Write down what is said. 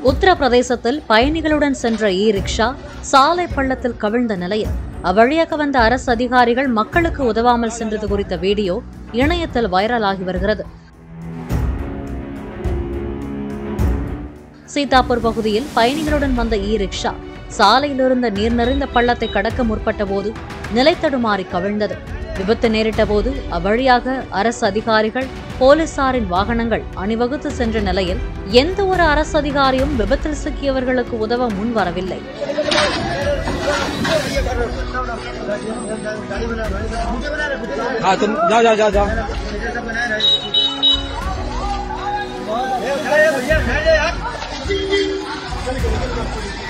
உத்தரப்பிரதேசத்தில் பயணிகளுடன் சென்ற இ ரிக்ஷா சாலை பள்ளத்தில் கவிழ்ந்த நிலையில் அவ்வழியாக வந்த அரசு அதிகாரிகள் மக்களுக்கு உதவாமல் சென்றது குறித்த வீடியோ இணையத்தில் வைரலாகி வருகிறது சீதாப்பூர் பகுதியில் பயணிகளுடன் வந்த இ ரிக்ஷா சாலையில் இருந்த நீர் நிறைந்த பள்ளத்தை கடக்க முற்பட்ட போது நிலைத்தடுமாறி கவிழ்ந்தது விபத்து நேரிட்ட போது அவ்வழியாக அரசு அதிகாரிகள் போலீசாரின் வாகனங்கள் அணிவகுத்து சென்ற நிலையில் எந்த ஒரு அரசு அதிகாரியும் விபத்தில் சிக்கியவர்களுக்கு உதவ முன் வரவில்லை हाँ तुम जाओ जाओ जाओ जाओ भैया